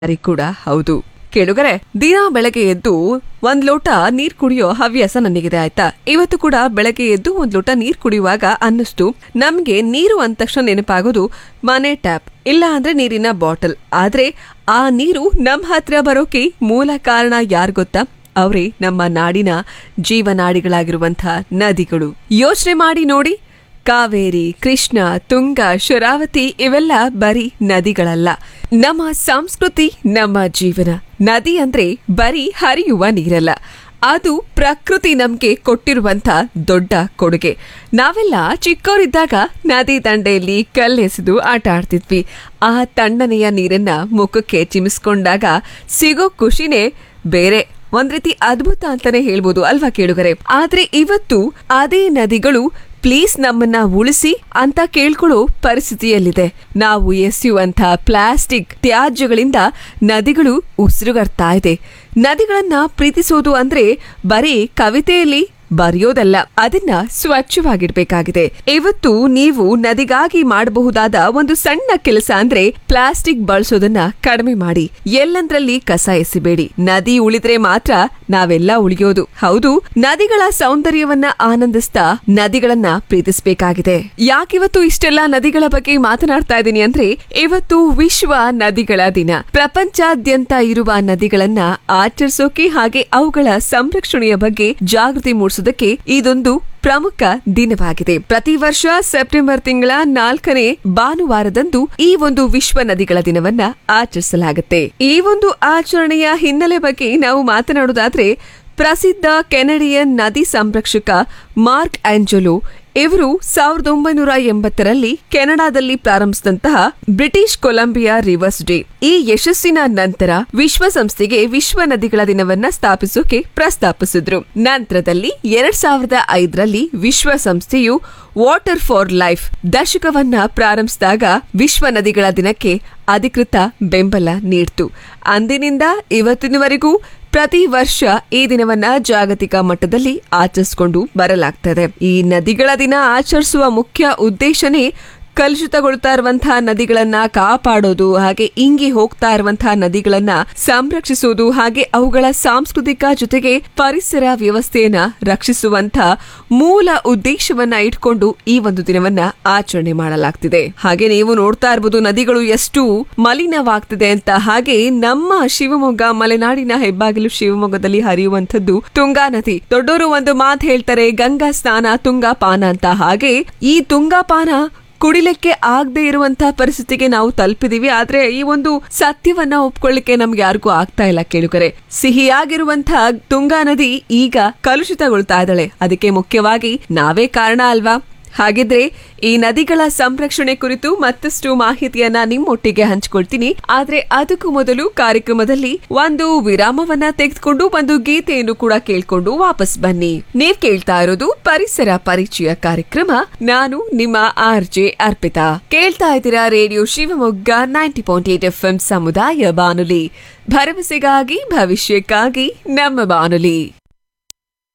ಸರಿ ಕೂಡ ಹೌದು ಕೇಳುಗರೆ ದಿನ ಬೆಳಗ್ಗೆ ಎದ್ದು ಒಂದ್ ಲೋಟ ನೀರ್ ಕುಡಿಯೋ ಹವ್ಯಾಸ ನನಗಿದೆ ಆಯ್ತಾ ಇವತ್ತು ಕೂಡ ಬೆಳಗ್ಗೆ ಎದ್ದು ಒಂದ್ ಲೋಟ ನೀರ್ ಕುಡಿಯುವಾಗ ಅನ್ನಿಸ್ತು ನಮ್ಗೆ ನೀರು ಅಂದ ತಕ್ಷಣ ನೆನಪಾಗೋದು ಮನೆ ಟ್ಯಾಪ್ ಇಲ್ಲ ಅಂದ್ರೆ ನೀರಿನ ಬಾಟಲ್ ಆದ್ರೆ ಆ ನೀರು ನಮ್ ಹತ್ರ ಬರೋಕೆ ಮೂಲ ಕಾರಣ ಯಾರ್ ಗೊತ್ತಾ ಅವರೇ ನಮ್ಮ ನಾಡಿನ ಜೀವನಾಡಿಗಳಾಗಿರುವಂಥ ನದಿಗಳು ಯೋಚನೆ ಮಾಡಿ ನೋಡಿ ಕಾವೇರಿ ಕೃಷ್ಣ ತುಂಗ ಶರಾವತಿ ಇವೆಲ್ಲ ಬರೀ ನದಿಗಳಲ್ಲ ನಮ್ಮ ಸಂಸ್ಕೃತಿ ನಮ್ಮ ಜೀವನ ನದಿ ಅಂದ್ರೆ ಬರೀ ಹರಿಯುವ ನೀರಲ್ಲ ಅದು ಪ್ರಕೃತಿ ನಮ್ಗೆ ಕೊಟ್ಟಿರುವಂತ ದೊಡ್ಡ ಕೊಡುಗೆ ನಾವೆಲ್ಲ ಚಿಕ್ಕವರಿದ್ದಾಗ ನದಿ ದಂಡೆಯಲ್ಲಿ ಕಲ್ಲೆಸೆದು ಆಟ ಆಡ್ತಿದ್ವಿ ಆ ತಣ್ಣನೆಯ ನೀರನ್ನ ಮುಖಕ್ಕೆ ಚಿಮಿಸ್ಕೊಂಡಾಗ ಸಿಗೋ ಖುಷಿನೇ ಬೇರೆ ಒಂದ್ ರೀತಿ ಅದ್ಭುತ ಅಂತಾನೆ ಹೇಳ್ಬೋದು ಅಲ್ವಾ ಕೇಳುಗರೆ ಆದ್ರೆ ಇವತ್ತು ಅದೇ ನದಿಗಳು ಪ್ಲೀಸ್ ನಮ್ಮನ್ನ ಉಳಿಸಿ ಅಂತ ಕೇಳ್ಕೊಳ್ಳೋ ಪರಿಸ್ಥಿತಿಯಲ್ಲಿದೆ ನಾವು ಎಸೆಯುವಂತ ಪ್ಲಾಸ್ಟಿಕ್ ತ್ಯಾಜ್ಯಗಳಿಂದ ನದಿಗಳು ಉಸಿರುಗಡ್ತಾ ಇದೆ ನದಿಗಳನ್ನ ಪ್ರೀತಿಸೋದು ಅಂದ್ರೆ ಬರೀ ಕವಿತೆಯಲ್ಲಿ ಬರೆಯೋದಲ್ಲ ಅದನ್ನ ಸ್ವಚ್ಛವಾಗಿಡ್ಬೇಕಾಗಿದೆ ಇವತ್ತು ನೀವು ನದಿಗಾಗಿ ಮಾಡಬಹುದಾದ ಒಂದು ಸಣ್ಣ ಕೆಲಸ ಅಂದ್ರೆ ಪ್ಲಾಸ್ಟಿಕ್ ಬಳಸೋದನ್ನ ಕಡಿಮೆ ಮಾಡಿ ಎಲ್ಲಂದ್ರಲ್ಲಿ ಕಸ ಎಸಿಬೇಡಿ ನದಿ ಉಳಿದ್ರೆ ಮಾತ್ರ ನಾವೆಲ್ಲ ಉಳಿಯೋದು ಹೌದು ನದಿಗಳ ಸೌಂದರ್ಯವನ್ನ ಆನಂದಿಸ್ತಾ ನದಿಗಳನ್ನ ಪ್ರೀತಿಸಬೇಕಾಗಿದೆ ಯಾಕಿವತ್ತು ಇಷ್ಟೆಲ್ಲ ನದಿಗಳ ಬಗ್ಗೆ ಮಾತನಾಡ್ತಾ ಇದ್ದೀನಿ ಅಂದ್ರೆ ಇವತ್ತು ವಿಶ್ವ ನದಿಗಳ ದಿನ ಪ್ರಪಂಚಾದ್ಯಂತ ಇರುವ ನದಿಗಳನ್ನ ಆಚರಿಸೋಕೆ ಹಾಗೆ ಅವುಗಳ ಸಂರಕ್ಷಣೆಯ ಬಗ್ಗೆ ಜಾಗೃತಿ ಮೂಡಿಸೋದಕ್ಕೆ ಇದೊಂದು ಪ್ರಮುಖ ದಿನವಾಗಿದೆ ಪ್ರತಿ ವರ್ಷ ಸೆಪ್ಟೆಂಬರ್ ತಿಂಗಳ ನಾಲ್ಕನೇ ಭಾನುವಾರದಂದು ಈ ಒಂದು ವಿಶ್ವ ನದಿಗಳ ದಿನವನ್ನ ಆಚರಿಸಲಾಗುತ್ತೆ ಈ ಒಂದು ಆಚರಣೆಯ ಹಿನ್ನೆಲೆ ಬಗ್ಗೆ ನಾವು ಮಾತನಾಡೋದಾದ್ರೆ ಪ್ರಸಿದ್ಧ ಕೆನಡಿಯನ್ ನದಿ ಸಂರಕ್ಷಕ ಮಾರ್ಕ್ ಆಂಜಲೋ ಇವರು ಸಾವಿರದ ಒಂಬೈನೂರ ಎಂಬತ್ತರಲ್ಲಿ ಕೆನಡಾದಲ್ಲಿ ಪ್ರಾರಂಭಿಸಿದಂತಹ ಬ್ರಿಟಿಷ್ ಕೊಲಂಬಿಯಾ ರಿವರ್ಸ್ ಡೇ ಈ ಯಶಸ್ಸಿನ ನಂತರ ವಿಶ್ವಸಂಸ್ಥೆಗೆ ವಿಶ್ವ ನದಿಗಳ ದಿನವನ್ನ ಸ್ಥಾಪಿಸೋಕೆ ಪ್ರಸ್ತಾಪಿಸಿದ್ರು ನಂತರದಲ್ಲಿ ಎರಡ್ ಸಾವಿರದ ಐದರಲ್ಲಿ ವಿಶ್ವಸಂಸ್ಥೆಯು ವಾಟರ್ ಫಾರ್ ಲೈಫ್ ದಶಕವನ್ನ ಪ್ರಾರಂಭಿಸಿದಾಗ ವಿಶ್ವ ನದಿಗಳ ದಿನಕ್ಕೆ ಅಧಿಕೃತ ಬೆಂಬಲ ನೀಡ್ತು ಅಂದಿನಿಂದ ಇವತ್ತಿನವರೆಗೂ ಪ್ರತಿ ವರ್ಷ ಈ ದಿನವನ್ನ ಜಾಗತಿಕ ಮಟ್ಟದಲ್ಲಿ ಆಚರಿಸಿಕೊಂಡು ಬರಲಾಗ್ತದೆ ಈ ನದಿಗಳ ದಿನ ಆಚರಿಸುವ ಮುಖ್ಯ ಉದ್ದೇಶನೇ ಕಲುಷಿತಗೊಳ್ತಾ ಇರುವಂತಹ ನದಿಗಳನ್ನ ಕಾಪಾಡೋದು ಹಾಗೆ ಇಂಗಿ ಹೋಗ್ತಾ ಇರುವಂತಹ ನದಿಗಳನ್ನ ಸಂರಕ್ಷಿಸೋದು ಹಾಗೆ ಅವುಗಳ ಸಾಂಸ್ಕೃತಿಕ ಜೊತೆಗೆ ಪರಿಸರ ವ್ಯವಸ್ಥೆಯನ್ನ ರಕ್ಷಿಸುವಂತ ಮೂಲ ಉದ್ದೇಶವನ್ನ ಇಟ್ಕೊಂಡು ಈ ಒಂದು ದಿನವನ್ನ ಆಚರಣೆ ಮಾಡಲಾಗ್ತಿದೆ ಹಾಗೆ ನೀವು ನೋಡ್ತಾ ಇರ್ಬೋದು ನದಿಗಳು ಎಷ್ಟು ಮಲಿನವಾಗ್ತಿದೆ ಅಂತ ಹಾಗೆ ನಮ್ಮ ಶಿವಮೊಗ್ಗ ಮಲೆನಾಡಿನ ಹೆಬ್ಬಾಗಿಲು ಶಿವಮೊಗ್ಗದಲ್ಲಿ ಹರಿಯುವಂತದ್ದು ತುಂಗಾ ನದಿ ದೊಡ್ಡವರು ಒಂದು ಮಾತು ಹೇಳ್ತಾರೆ ಗಂಗಾ ಸ್ನಾನ ತುಂಗಾ ಪಾನ ಅಂತ ಹಾಗೆ ಈ ತುಂಗಾ ಪಾನ ಕುಡಿಲಿಕ್ಕೆ ಆಗದೆ ಇರುವಂತಹ ಪರಿಸ್ಥಿತಿಗೆ ನಾವು ತಲುಪಿದೀವಿ ಆದ್ರೆ ಈ ಒಂದು ಸತ್ಯವನ್ನ ಒಪ್ಕೊಳ್ಳಿಕ್ಕೆ ನಮ್ಗೆ ಯಾರಿಗೂ ಆಗ್ತಾ ಇಲ್ಲ ಕೇಳುಗರೆ ಸಿಹಿಯಾಗಿರುವಂತಹ ತುಂಗಾ ನದಿ ಈಗ ಕಲುಷಿತಗೊಳ್ತಾ ಇದ್ದಾಳೆ ಅದಕ್ಕೆ ಮುಖ್ಯವಾಗಿ ನಾವೇ ಕಾರಣ ಅಲ್ವಾ ಹಾಗಿದ್ರೆ ಈ ನದಿಗಳ ಸಂರಕ್ಷಣೆ ಕುರಿತು ಮತ್ತಷ್ಟು ಮಾಹಿತಿಯನ್ನ ನಿಮ್ಮೊಟ್ಟಿಗೆ ಹಂಚ್ಕೊಳ್ತೀನಿ ಆದ್ರೆ ಅದಕ್ಕೂ ಮೊದಲು ಕಾರ್ಯಕ್ರಮದಲ್ಲಿ ಒಂದು ವಿರಾಮವನ್ನ ತೆಗೆದುಕೊಂಡು ಒಂದು ಗೀತೆಯನ್ನು ಕೂಡ ಕೇಳ್ಕೊಂಡು ವಾಪಸ್ ಬನ್ನಿ ನೀವ್ ಕೇಳ್ತಾ ಇರೋದು ಪರಿಸರ ಪರಿಚಯ ಕಾರ್ಯಕ್ರಮ ನಾನು ನಿಮ್ಮ ಆರ್ ಜೆ ಅರ್ಪಿತಾ ಕೇಳ್ತಾ ಇದ್ದೀರಾ radio Shivamogga ninety point eight F M ಸಮುದಾಯ ಬಾನುಲಿ ಭರವಸೆಗಾಗಿ ಭವಿಷ್ಯಕ್ಕಾಗಿ ನಮ್ಮ ಬಾನುಲಿ